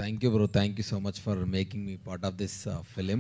thank you bro thank you so much for making me part of this film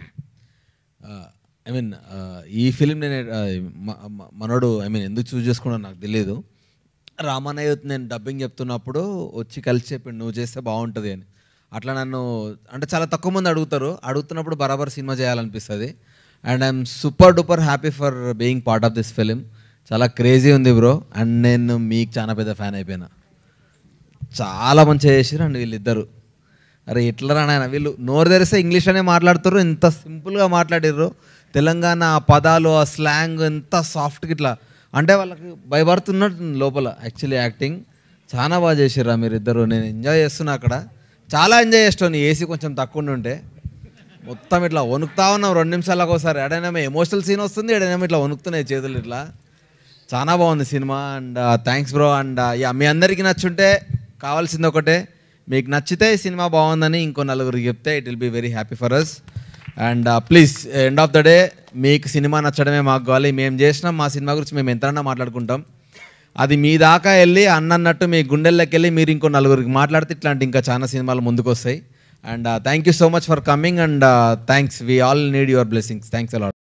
I mean ఈ film నేను uh, మ- మ- మనోడు I mean ఎందుకు చూస్ చేసుకున్నా నాకు తెలియదు రామానయ్య నేను డబ్బింగ్ చెప్తున్నప్పుడు వచ్చి కలిసి చెప్పిండు నువ్వు చేస్తే బాగుంటుంది అని అట్లా నన్ను అంటే చాలా తక్కువ మంది అడుగుతారు అడుగుతున్నప్పుడు బరాబర్ సినిమా చేయాలనిపిస్తుంది and I'm super duper happy for being part of this film చాలా క్రేజీ ఉంది బ్రో అండ్ నేను మీకు చాలా పెద్ద ఫ్యాన్ అయిపోయినా చాలా మంచిగా చేసిరు అండి వీళ్ళిద్దరు అరే ఎట్లా రానాయన వీళ్ళు నోరు తెరిస్తే ఇంగ్లీష్లోనే మాట్లాడుతారు ఇంత సింపుల్గా మాట్లాడిర్రు తెలంగాణ ఆ పదాలు ఆ స్లాంగ్ ఎంత సాఫ్ట్గా ఇట్లా అంటే వాళ్ళకి భయపడుతున్నట్టు లోపల యాక్చువల్లీ యాక్టింగ్ చాలా బాగా చేసిర్రా మీరు ఇద్దరు నేను ఎంజాయ్ చేస్తున్నా అక్కడ చాలా ఎంజాయ్ చేస్తాను ఏసీ కొంచెం తక్కువ ఉండి ఉంటే మొత్తం ఇట్లా వణుకుతా ఉన్నాం రెండు నిమిషాలకు ఒకసారి ఎడనేమో ఎమోషనల్ సీన్ వస్తుంది ఎడనేమో ఇట్లా వణుకుతున్నాయి చేతులు ఇట్లా చాలా బాగుంది cinema and thanks bro and yeah మీ అందరికీ నచ్చుంటే కావాల్సింది ఒకటే మీకు నచ్చితే ఈ సినిమా బాగుందని ఇంకో నలుగురికి చెప్తే it will be very happy for us and please end of the day మీకు సినిమా నచ్చడమే మాకు కావాలి మేము చేసినాం మా సినిమా గురించి మేము ఎంతైనా మాట్లాడుకుంటాం అది మీ దాకా వెళ్ళి అన్నట్టు మీ గుండెల్లోకి వెళ్ళి మీరు ఇంకో నలుగురికి మాట్లాడితే ఇట్లాంటి ఇంకా చాలా సినిమాలు ముందుకు వస్తాయి and thank you so much for coming and thanks we all need your blessings thanks allot